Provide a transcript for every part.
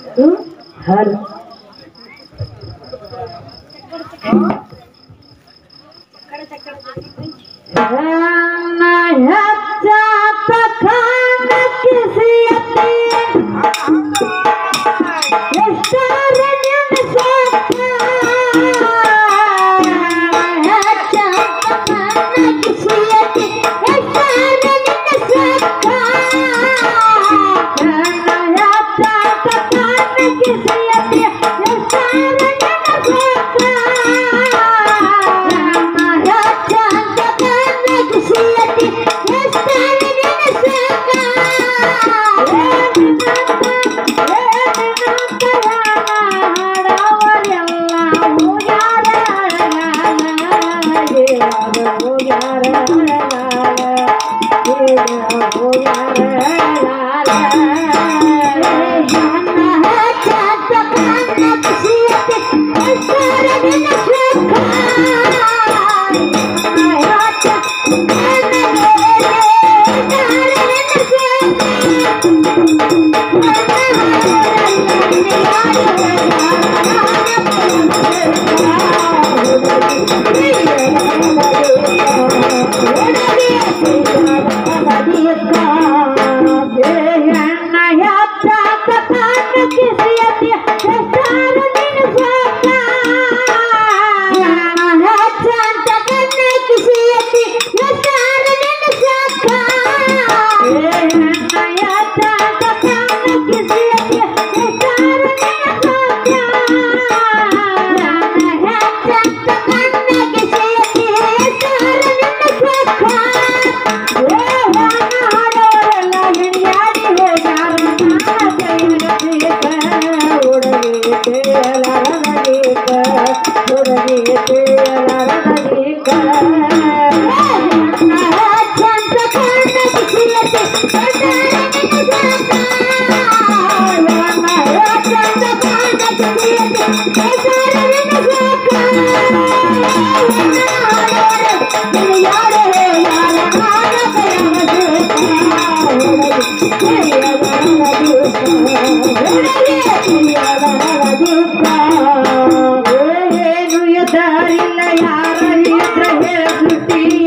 ಹರ್ ಏನು ಎದಾರಿಲ್ಲ ಯಾರ ಇದ್ರ ಸೃಷ್ಟಿಯ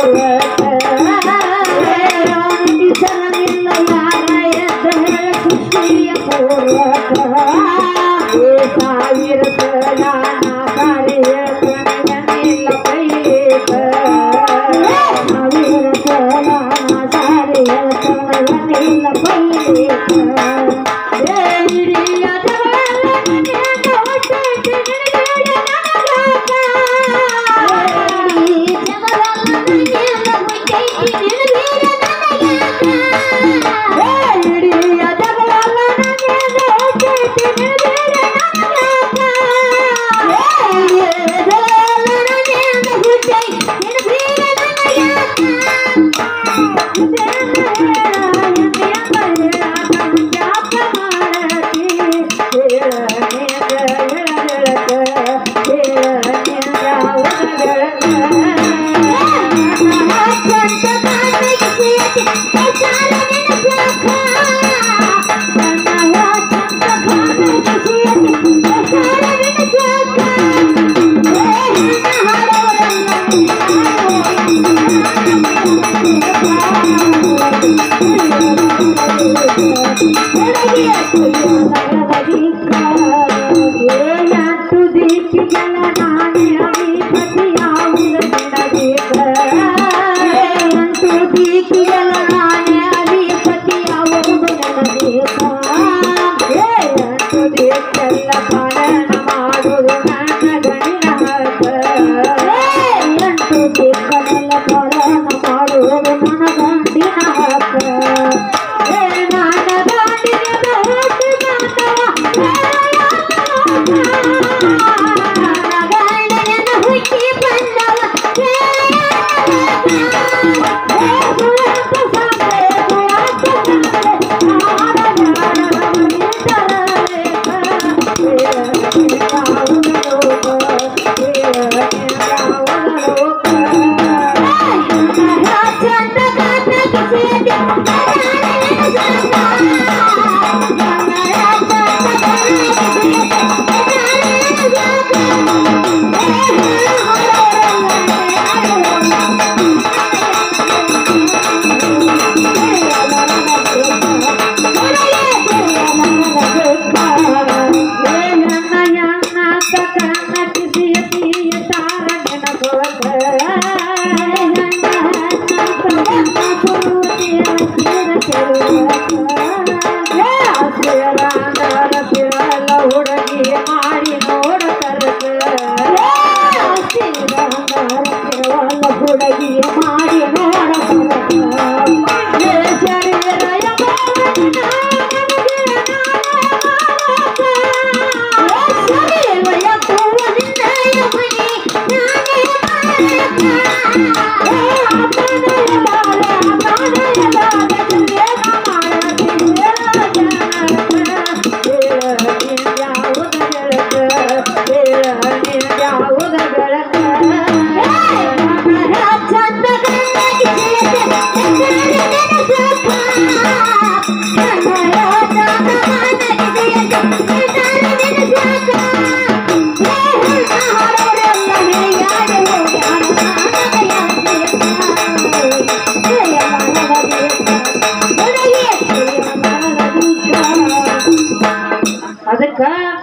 ಪೂರ್ವಕನಿಲ್ಲ ಯಾರ ಎದ್ರ ಸೃಷ್ಟಿಯ ಪೂರ್ವಕ ಏ ಸಾವಿರ ಸಲ ಕಾರ್ಯ ಕಣ್ಣಿಲ್ಲ ಕೈಲೇಕ ಸಾವಿರ ಸಲ ಕಾರ್ಯ ಕಣ್ಣಿಲ್ಲ ಕೈಲೇಕ ಏ ಹಿರಿಯ ಮಾಡುವುದು ನನ್ನ ಗಣಿನ ಮಾಡುವುದು ನನ್ನ ಗಂಡಿನ ಹಕ್ಕ ಏ ನನ್ನ ದಾಂಡಿಗೆ ಹೋಗಿ ಮಾತವ ಅದಕ್ಕ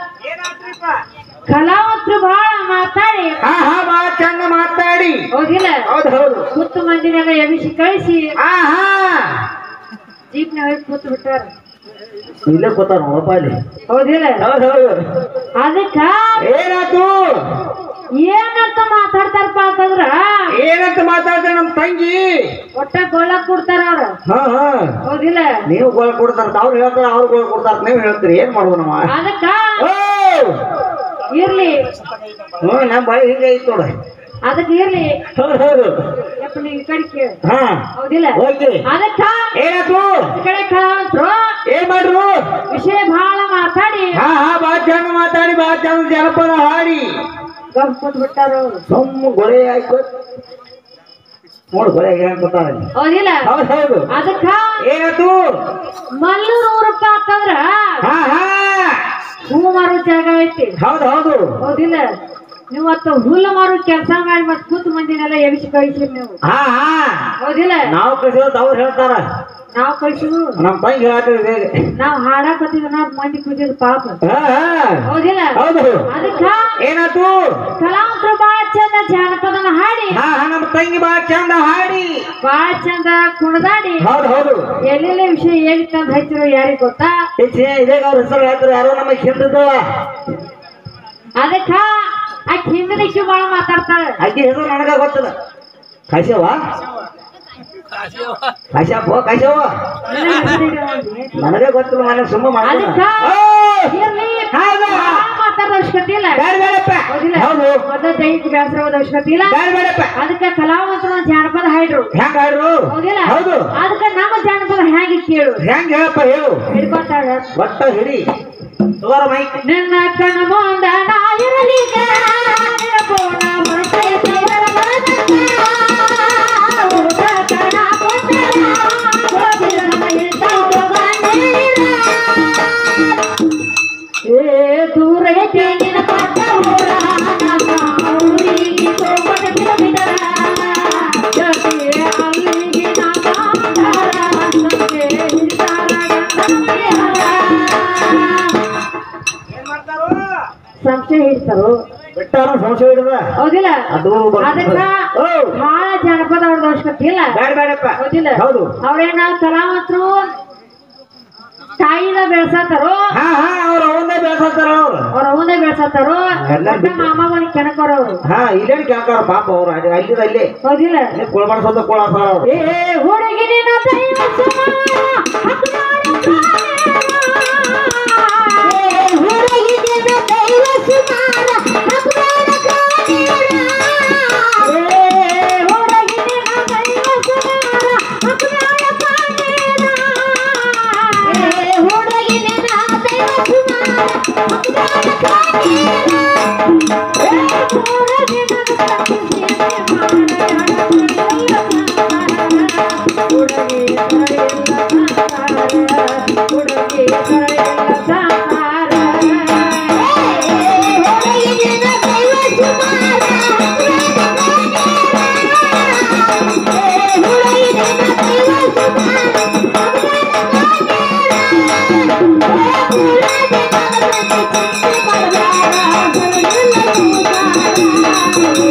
ಕಲಾವಂತರು ಬಹಳ ಮಾತಾಡಿ ಹಾ ಹಾ ಬಾ ಚಂದ ಮಾತಾಡಿ ಹೌದಿಲ್ಲ ಹೌದು ಹೌದು ಕೂತು ಮಂದಿನಾಗ ಎಬಿಸಿ ಕಳಿಸಿ ಹಾ ಹಾ ಜೀಪ್ನ ಹೋಗಿ ಕೂತು ಬಿಟ್ಟಾರ ಇಲ್ಲೇ ಕೂತಾರ ನೋಡಪ್ಪ ಅಲ್ಲಿ ಹೌದಿಲ್ಲ ಹೌದು ಹೌದು ಅದಕ್ಕ ಏನಾತು ಏನಂತ ಮಾತಾಡ್ತಾರಪ್ಪ ಅಂತಂದ್ರ ಏನಂತ ಮಾತಾಡ್ತಾರೆ ನಮ್ ತಂಗಿ ಒಟ್ಟ ಗೋಳ ಕೊಡ್ತಾರ ಅವ್ರ ಹಾ ಹಾ ಹೌದಿಲ್ಲ ನೀವು ಗೋಳ ಕೊಡ್ತಾರ ಅವ್ರು ಹೇಳ್ತಾರ ಅವ್ರು ಗೋಳ ಕೊಡ್ತಾರ ನೀವು ಹೇಳ್ತೀರಿ ಏನ್ ಮಾಡುದು ನಮ್ಮ ಅದಕ್ಕ ಓ ಇರ್ಲಿ ಹ್ಞೂ ನಮ್ಮ ಬಾಯಿ ಹಿಂಗೆ ಐತ್ ನೋಡ ಅದಕ್ಕ ಇರ್ಲಿ ಹೌದು ಹೌದು ಯಪ್ಪ ನೀವ್ ಈ ಕಡೆ ಕೇಳು ಹಾ ಹೌದಿಲ್ಲ ಓಕೆ ಅದಕ್ಕ ಏನಾತು ಈ ಕಡೆ ಕಲಾವಂತರು ಏನ್ ಮಾಡ್ರು ವಿಷಯ ಬಹಳ ಮಾತಾಡಿ ಹಾ ಹಾ ಬಾ ಚಂದ ಮಾತಾಡಿ ಬಾ ಚಂದ ಜನಪದ ಹಾಡಿ ಗಪ್ ಕೂತ್ ಬಿಟ್ಟಾರ ಅವ್ರು ಸುಮ್ಮ ಗೊಳೆ ಆಯ್ತು ನೋಡು ಗೊಳೆ ಏನ್ ಕೂತಾರ ಅಲ್ಲಿ. ಹೌದಿಲ್ಲ ಹೌದು ಹೌದು ಅದಕ್ಕ ಏನಾತು ಮಲ್ಲೂರು ಊರಪ್ಪ ಅಂತಂದ್ರ ಹಾ ಹಾ ಹೂ ಮಾರೋ ಜಾಗ ಐತಿ ಹೌದು ಹೌದು ಹೌದಿಲ್ಲ ನೀವು ಅವತ್ತು ಹುಲ್ಲು ಮಾರೋ ಕೆಲಸ ಮಾಡಿ ಮತ್ ಕೂತು ಮಂದಿನೆಲ್ಲ ಎಬಿಸಿ ಕಳಿಸಿರಿ ನೀವು ಹಾ ಹಾ ಹೌದಿಲ್ಲ ನಾವು ಕಳಿಸೋದು ಅವ್ರು ಹೇಳ್ತಾರ ನಾವು ಕಳಿಸಿವು ನಮ್ಮ ತಂಗಿ ಹೇಳ್ತೀವಿ ಬೇಗ ನಾವು ಹಾಡಾಕತ್ತಿದ್ವಿ ನಾವು ಮಂದಿ ಕೂತಿದ್ ಪಾಪ ಹಾ ಹಾ ಹೌದಿಲ್ಲ ಹೌದು ಅದಕ್ಕ ಏನಾತು ಕಲಾವಂತರು ಬಾಳ ಚಂದ ಜಾನಪದನ ಹಾಡಿ ಹಾ ಹಾ ನಮ್ಮ ತಂಗಿ ಬಾ ಚಂದ ಹಾಡಿ ಬಾಳ ಚಂದ ಕುಣದಾಡಿ ಹೌದು ಹೌದು ಎಲ್ಲೆಲ್ಲ ವಿಷಯ ಹೇಳಿ ತಂದ್ ಹಚ್ಚಿರೋ ಯಾರಿಗ್ ಗೊತ್ತಾ ಇದೇ ಇದೇ ಅವ್ರ ಹೆಸರು ಹೇಳ್ತಾರೆ ಯಾರೋ ನಮಗೆ ಹಿಂದದ ಅದಕ್ಕ ಆ ಹಿಂದಲಿಕ್ಕೆ ಬಾಳ ಮಾತಾಡ್ತಾಳೆ ಅಕ್ಕಿ ಹೆಸರು ನನಗ ಗೊತ್ತದ ಕಾಶವ ಕಾಶಪ್ಪ ಕಾಶವ ನಿನ್ನ ಹೆಸ್ರು ಇಡು ಅಂದೆ. ನನಗೆ ಗೊತ್ತಿಲ್ಲ ಮನೆ ಸುಮ್ಮ ಅದಕ್ಕ ಮಾಡ್ತಾನೆ ಇರ್ಲಿ ಹೌದಾ? ಬಾಳ ಮಾತಾಡೋ ಅವಶ್ಯಕತೆ ಇಲ್ಲ ಬೇಡ ಬೇಡಪ್ಪ ಹೌದಿಲ್ಲ ಹೌದು ಮೊದಲ ದೈಹಿಕ ಬೇಸರ ಹೋದ ಅವಶ್ಯಕತೆ ಇಲ್ಲ ಬೇಡ ಬೇಡಪ್ಪ ಅದಕ್ಕ ಕಲಾವಂತರು ಜಾನಪದ ಹಾಡ್ರು ಹೆಂಗ ಹಾಡ್ರು ಹೌದಿಲ್ಲ ಹೌದು ಅದಕ್ಕ ನಮ್ಮ ಜಾನಪದ ಹೇಗೆ ಕೇಳು ಹೆಂಗ ಹೇಳಪ್ಪ ಹೇಳು ಹಿಡ್ಕೊತಾಳ ಒಟ್ಟ ಹಿಡಿ ತಗೋರ ಮೈಕ್ ನಿನ್ನ ಕಣ್ಣ ಮುಂದ ನಾಯಿರಲಿಗ ನಿರ್ಪೂರ್ಣ ಮನಸ್ಸೈತೆ ಮನಸ್ಸನ್ನ. ಉರುಟ ಕಣ ಕೊಂದರ, ಹೋಗಿರ ಮೈತ ಹೋಗಂದಿರ. ಏ ದೂರ ಐತೆ ನಿನ್ನ ಪಟ್ಟ ಊರ, ನಮ್ಮ ಊರಿಗೆ ಹೋಗೋಣ ಕಿಲೋಮೀಟರ. ಜೊತೆ ಅಲ್ಲಿಗೆ ನಾವಾಂತರ, ಸಂಜೆ ಹಿಡಿತಾರ ಗಂಡನ ಮನೆಯವರ. ಸಂಶಯ ಹಿಡ್ತಾರು ಬಿಟ್ಟಾರ ಸಂಶಯ ಹಿಡಿದ ಹೌದಿಲ್ಲ ಅದು ಅದಕ್ಕ ಓ ಬಹಳ ಜನಪದ ಅವ್ರದ್ದು ಅವಶ್ಯಕತೆ ಇಲ್ಲ ಬೇಡ ಬೇಡಪ್ಪ ಹೌದಿಲ್ಲ ಹೌದು ಅವ್ರೇನ ಕಲಾವಂತರು ತಾಯಿನ ಬೆಳ್ಸತ್ತಾರೋ ಹಾ ಹಾ ಅವ್ರ ಒಂದೇ ಬೆಳ್ಸತ್ತಾರ ಅವ್ರು ಅವ್ರ ಅವನೇ ಬೆಳ್ಸತ್ತಾರೋ ಎಲ್ಲ ಬಿಟ್ಟು. ಮಾಮಗನಿಗೆ ಕೆಣಕೋರ ಅವ್ರು ಹಾ ಇಲ್ಲೇನು ಕೇಳ್ತಾರ ಪಾಪ ಅವ್ರು ಅಲ್ಲಿ ಅಲ್ಲಿದ ಅಲ್ಲಿ ಹೌದಿಲ್ಲ ಇಲ್ಲಿ ಕುಳ ಮಾಡ್ಸೋದ ಕುಳ ಹಾಕ್ತಾರ ಅವ್ರು ಏ ಹುಡುಗಿ ನಿನ್ನ ದೈವ ಸುಮಾರ, ಹಕ್ಕಾರ ಪ್ರಾಣೇನ. ಏ ಹುಡುಗಿ ನಿನ್ನ ದೈವ ಸುಮಾರ, ಹಕ್ಕಾರ ಪ್ರಾಣೇನ. ಏ ಹುಡುಗಿ ನಿನ್ನ ದೈವ ಸುಮಾರ, ಹಕ್ಕಾರ ಪ್ರಾಣೇನ. ಏ ಹುಡುಗಿ ನಿನ್ನ ದೈವ ಸುಮಾರ, ಹಕ್ಕಾರ ಪ್ರಾಣೇನ. ಏ ಹುಡುಗಿ ನಿನ್ನ Thank you.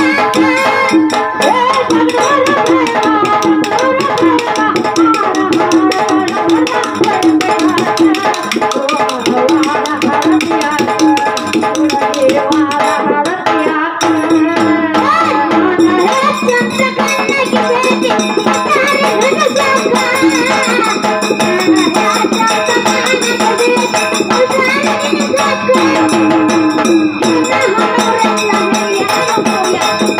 Yeah.